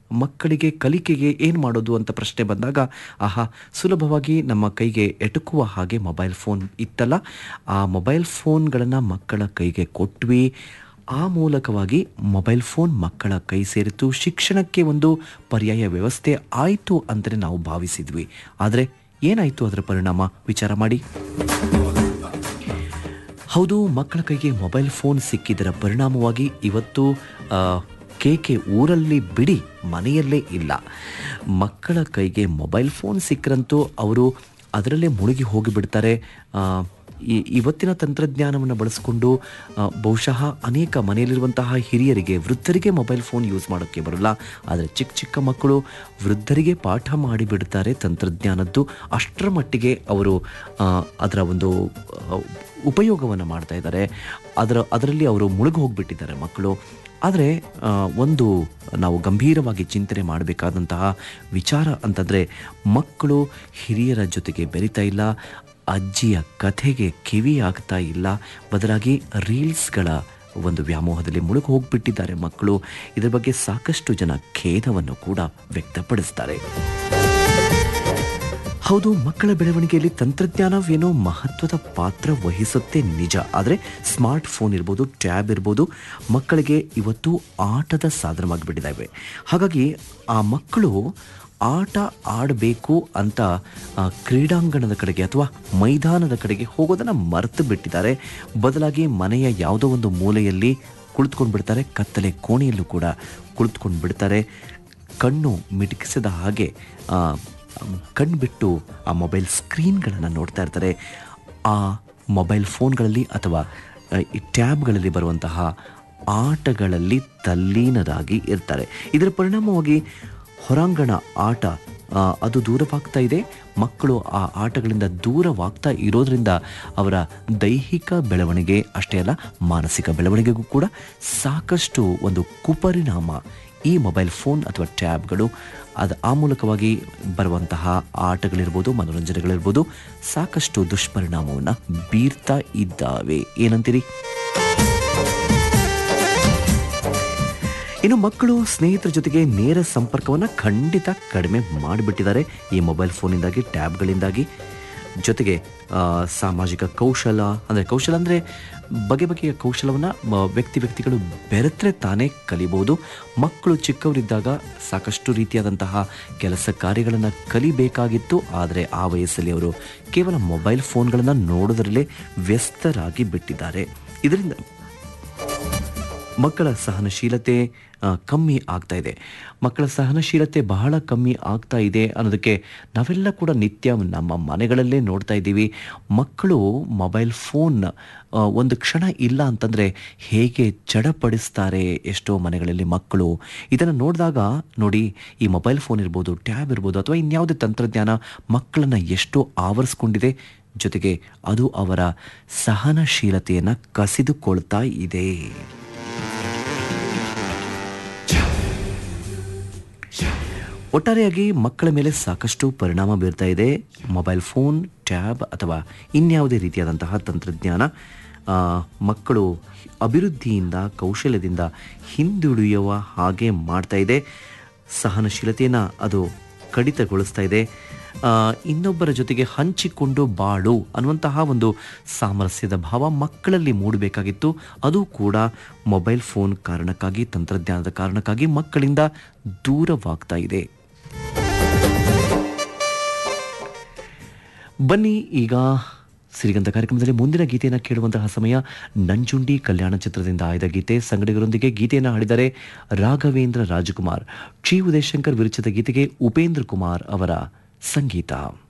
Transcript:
ಮಕ್ಕಳಿಗೆ ಕಲಿಕೆಗೆ ಏನು ಮಾಡೋದು ಅಂತ ಪ್ರಶ್ನೆ ಬಂದಾಗ ಆಹಾ ಸುಲಭವಾಗಿ ನಮ್ಮ ಕೈಗೆ ಎಟುಕುವ ಹಾಗೆ ಮೊಬೈಲ್ ಫೋನ್ ಇತ್ತಲ್ಲ ಆ ಮೊಬೈಲ್ ಫೋನ್ಗಳನ್ನು ಮಕ್ಕಳ ಕೈಗೆ ಕೊಟ್ವಿ ಆ ಮೂಲಕವಾಗಿ ಮೊಬೈಲ್ ಫೋನ್ ಮಕ್ಕಳ ಕೈ ಸೇರಿತು ಶಿಕ್ಷಣಕ್ಕೆ ಒಂದು ಪರ್ಯಾಯ ವ್ಯವಸ್ಥೆ ಆಯಿತು ಅಂತಲೇ ನಾವು ಭಾವಿಸಿದ್ವಿ ಆದರೆ ಏನಾಯಿತು ಅದರ ಪರಿಣಾಮ ವಿಚಾರ ಮಾಡಿ ಹೌದು ಮಕ್ಕಳ ಕೈಗೆ ಮೊಬೈಲ್ ಫೋನ್ ಸಿಕ್ಕಿದರ ಪರಿಣಾಮವಾಗಿ ಇವತ್ತು ಆ, ಕೇಕೆ ಊರಲ್ಲಿ ಬಿಡಿ ಮನೆಯಲ್ಲೇ ಇಲ್ಲ ಮಕ್ಕಳ ಕೈಗೆ ಮೊಬೈಲ್ ಫೋನ್ ಸಿಕ್ಕರಂತೂ ಅವರು ಅದರಲ್ಲೇ ಮುಳುಗಿ ಹೋಗಿಬಿಡ್ತಾರೆ ಆ, ಈ- ಇವತ್ತಿನ ತಂತ್ರಜ್ಞಾನವನ್ನು ಬಳಸಿಕೊಂಡು ಆ, ಬಹುಶಃ ಅನೇಕ ಮನೆಯಲ್ಲಿರುವಂತಹ ಹಿರಿಯರಿಗೆ ವೃದ್ಧರಿಗೆ ಮೊಬೈಲ್ ಫೋನ್ ಯೂಸ್ ಮಾಡೋಕ್ಕೆ ಬರಲ್ಲ ಆದರೆ ಚಿಕ್ಕ ಚಿಕ್ಕ ಮಕ್ಕಳು ವೃದ್ಧರಿಗೆ ಪಾಠ ಮಾಡಿಬಿಡ್ತಾರೆ ತಂತ್ರಜ್ಞಾನದ್ದು ಅಷ್ಟರ ಮಟ್ಟಿಗೆ ಅವರು ಆ, ಅದರ ಒಂದು ಆ, ಉಪಯೋಗವನ್ನು ಮಾಡ್ತಾ ಇದ್ದಾರೆ ಅದರ ಅದರಲ್ಲಿ ಅವರು ಮುಳುಗಿ ಹೋಗಿಬಿಟ್ಟಿದ್ದಾರೆ ಮಕ್ಕಳು ಆದರೆ ಆ, ಒಂದು ನಾವು ಗಂಭೀರವಾಗಿ ಚಿಂತನೆ ಮಾಡಬೇಕಾದಂತಹ ವಿಚಾರ ಅಂತಂದರೆ ಮಕ್ಕಳು ಹಿರಿಯರ ಜೊತೆಗೆ ಬೆರಿತಾ ಇಲ್ಲ ಅಜ್ಜಿಯ ಕಥೆಗೆ ಕಿವಿ ಆಗ್ತಾ ಇಲ್ಲ ಬದಲಾಗಿ ರೀಲ್ಸ್ಗಳ ಒಂದು ವ್ಯಾಮೋಹದಲ್ಲಿ ಮುಳುಗಿ ಹೋಗಿಬಿಟ್ಟಿದ್ದಾರೆ ಮಕ್ಕಳು ಇದರ ಬಗ್ಗೆ ಸಾಕಷ್ಟು ಜನ ಖೇದವನ್ನು ಕೂಡ ವ್ಯಕ್ತಪಡಿಸ್ತಾರೆ ಹೌದು ಮಕ್ಕಳ ಬೆಳವಣಿಗೆಯಲ್ಲಿ ತಂತ್ರಜ್ಞಾನವೇನೋ ಮಹತ್ವದ ಪಾತ್ರ ವಹಿಸುತ್ತೆ ನಿಜ ಆದರೆ ಸ್ಮಾರ್ಟ್ ಫೋನ್ ಇರ್ಬೋದು ಟ್ಯಾಬ್ ಇರ್ಬೋದು ಮಕ್ಕಳಿಗೆ ಇವತ್ತು ಆಟದ ಸಾಧನವಾಗಿಬಿಟ್ಟಿದ್ದಾವೆ ಹಾಗಾಗಿ ಆ ಮಕ್ಕಳು ಆಟ ಆಡಬೇಕು ಅಂತ ಆ, ಕ್ರೀಡಾಂಗಣದ ಕಡೆಗೆ ಅಥವಾ ಮೈದಾನದ ಕಡೆಗೆ ಹೋಗೋದನ್ನು ಮರೆತು ಬಿಟ್ಟಿದ್ದಾರೆ ಬದಲಾಗಿ ಮನೆಯ ಯಾವುದೋ ಒಂದು ಮೂಲೆಯಲ್ಲಿ ಕುಳಿತುಕೊಂಡು ಬಿಡ್ತಾರೆ ಕತ್ತಲೆ ಕೋಣೆಯಲ್ಲೂ ಕೂಡ ಕುಳಿತುಕೊಂಡು ಬಿಡ್ತಾರೆ ಕಣ್ಣು ಮಿಟುಕಿಸಿದ ಹಾಗೆ ಆ, ಕಣ್ಬಿಟ್ಟು ಆ ಮೊಬೈಲ್ ಸ್ಕ್ರೀನ್ಗಳನ್ನು ನೋಡ್ತಾ ಇರ್ತಾರೆ ಆ ಮೊಬೈಲ್ ಫೋನ್ಗಳಲ್ಲಿ ಅಥವಾ ಆ, ಈ ಟ್ಯಾಬ್ಗಳಲ್ಲಿ ಬರುವಂತಹ ಆಟಗಳಲ್ಲಿ ತಲ್ಲೀನರಾಗಿ ಇರ್ತಾರೆ ಇದರ ಪರಿಣಾಮವಾಗಿ ಹೊರಾಂಗಣ ಆಟ ಆ, ಅದು ದೂರವಾಗ್ತಾ ಇದೆ ಮಕ್ಕಳು ಆ ಆಟಗಳಿಂದ ದೂರವಾಗ್ತಾ ಇರೋದ್ರಿಂದ ಅವರ ದೈಹಿಕ ಬೆಳವಣಿಗೆ ಅಷ್ಟೇ ಅಲ್ಲ ಮಾನಸಿಕ ಬೆಳವಣಿಗೆಗೂ ಕೂಡ ಸಾಕಷ್ಟು ಒಂದು ಕುಪರಿಣಾಮ ಈ ಮೊಬೈಲ್ ಫೋನ್ ಅಥವಾ ಟ್ಯಾಬ್ಗಳು ಅದು ಆ ಮೂಲಕವಾಗಿ ಬರುವಂತಹ ಆಟಗಳಿರ್ಬೋದು ಮನೋರಂಜನೆಗಳಿರ್ಬೋದು ಸಾಕಷ್ಟು ದುಷ್ಪರಿಣಾಮವನ್ನು ಬೀರ್ತಾ ಇದ್ದಾವೆ ಏನಂತೀರಿ ಇನ್ನು ಮಕ್ಕಳು ಸ್ನೇಹಿತರ ಜೊತೆಗೆ ನೇರ ಸಂಪರ್ಕವನ್ನು ಖಂಡಿತ ಕಡಿಮೆ ಮಾಡಿಬಿಟ್ಟಿದ್ದಾರೆ ಈ ಮೊಬೈಲ್ ಫೋನಿಂದಾಗಿ ಟ್ಯಾಬ್ಗಳಿಂದಾಗಿ ಜೊತೆಗೆ ಆ, ಸಾಮಾಜಿಕ ಕೌಶಲ ಅಂದರೆ ಕೌಶಲ ಅಂದರೆ ಬಗೆ ಬಗೆಯ ಕೌಶಲವನ್ನು ವ್ಯಕ್ತಿ ವ್ಯಕ್ತಿಗಳು ಬೆರೆತರೆ ತಾನೇ ಕಲಿಬೋದು ಮಕ್ಕಳು ಚಿಕ್ಕವರಿದ್ದಾಗ ಸಾಕಷ್ಟು ರೀತಿಯಾದಂತಹ ಕೆಲಸ ಕಾರ್ಯಗಳನ್ನು ಕಲಿಬೇಕಾಗಿತ್ತು ಆದರೆ ಆ ವಯಸ್ಸಲ್ಲಿ ಅವರು ಕೇವಲ ಮೊಬೈಲ್ ಫೋನ್ಗಳನ್ನು ನೋಡೋದರಲ್ಲೇ ವ್ಯಸ್ತರಾಗಿ ಬಿಟ್ಟಿದ್ದಾರೆ ಇದರಿಂದ ಮಕ್ಕಳ ಸಹನಶೀಲತೆ ಆ, ಕಮ್ಮಿ ಆಗ್ತಾ ಇದೆ ಮಕ್ಕಳ ಸಹನಶೀಲತೆ ಬಹಳ ಕಮ್ಮಿ ಆಗ್ತಾ ಇದೆ ಅನ್ನೋದಕ್ಕೆ ನಾವೆಲ್ಲ ಕೂಡ ನಿತ್ಯ ನಮ್ಮ ಮನೆಗಳಲ್ಲೇ ನೋಡ್ತಾ ಇದ್ದೀವಿ ಮಕ್ಕಳು ಮೊಬೈಲ್ ಫೋನ್ ಆ, ಒಂದು ಕ್ಷಣ ಇಲ್ಲ ಅಂತಂದರೆ ಹೇಗೆ ಚಡಪಡಿಸ್ತಾರೆ ಎಷ್ಟೋ ಮನೆಗಳಲ್ಲಿ ಮಕ್ಕಳು ಇದನ್ನು ನೋಡಿದಾಗ ನೋಡಿ ಈ ಮೊಬೈಲ್ ಫೋನ್ ಇರ್ಬೋದು ಟ್ಯಾಬ್ ಇರ್ಬೋದು ಅಥವಾ ಇನ್ಯಾವುದೇ ತಂತ್ರಜ್ಞಾನ ಮಕ್ಕಳನ್ನು ಎಷ್ಟೋ ಆವರಿಸ್ಕೊಂಡಿದೆ ಜೊತೆಗೆ ಅದು ಅವರ ಸಹನಶೀಲತೆಯನ್ನು ಕಸಿದುಕೊಳ್ತಾ ಇದೆ ಒಟ್ಟಾರೆಯಾಗಿ ಮಕ್ಕಳ ಮೇಲೆ ಸಾಕಷ್ಟು ಪರಿಣಾಮ ಬೀರ್ತಾ ಇದೆ ಮೊಬೈಲ್ ಫೋನ್ ಟ್ಯಾಬ್ ಅಥವಾ ಇನ್ಯಾವುದೇ ರೀತಿಯಾದಂತಹ ತಂತ್ರಜ್ಞಾನ ಆ, ಮಕ್ಕಳು ಅಭಿವೃದ್ಧಿಯಿಂದ ಕೌಶಲ್ಯದಿಂದ ಹಿಂದುಳಿಯುವ ಹಾಗೆ ಮಾಡ್ತಾ ಇದೆ ಸಹನಶೀಲತೆಯನ್ನು ಅದು ಕಡಿತಗೊಳಿಸ್ತಾ ಇದೆ ಆ, ಇನ್ನೊಬ್ಬರ ಜೊತೆಗೆ ಹಂಚಿಕೊಂಡು ಬಾಳು ಅನ್ನುವಂತಹ ಒಂದು ಸಾಮರಸ್ಯದ ಭಾವ ಮಕ್ಕಳಲ್ಲಿ ಮೂಡಬೇಕಾಗಿತ್ತು ಅದು ಕೂಡ ಮೊಬೈಲ್ ಫೋನ್ ಕಾರಣಕ್ಕಾಗಿ ತಂತ್ರಜ್ಞಾನದ ಕಾರಣಕ್ಕಾಗಿ ಮಕ್ಕಳಿಂದ ದೂರವಾಗ್ತಾ ಇದೆ ಬನ್ನಿ ಈಗ ಸಿರಿಗಂಧ ಕಾರ್ಯಕ್ರಮದಲ್ಲಿ ಮುಂದಿನ ಗೀತೆಯನ್ನು ಕೇಳುವಂತಹ ಸಮಯ ನಂಜುಂಡಿ ಕಲ್ಯಾಣ ಚಿತ್ರದಿಂದ ಆಯ್ದ ಗೀತೆ ಸಂಗಡಿಗರೊಂದಿಗೆ ಗೀತೆಯನ್ನು ಹಾಡಿದರೆ ರಾಘವೇಂದ್ರ ರಾಜಕುಮಾರ್ ಚಿ ಉದಯಶಂಕರ್ ವಿರಚಿತ ಗೀತೆಗೆ ಉಪೇಂದ್ರ ಕುಮಾರ್ ಅವರ ಸಂಗೀತ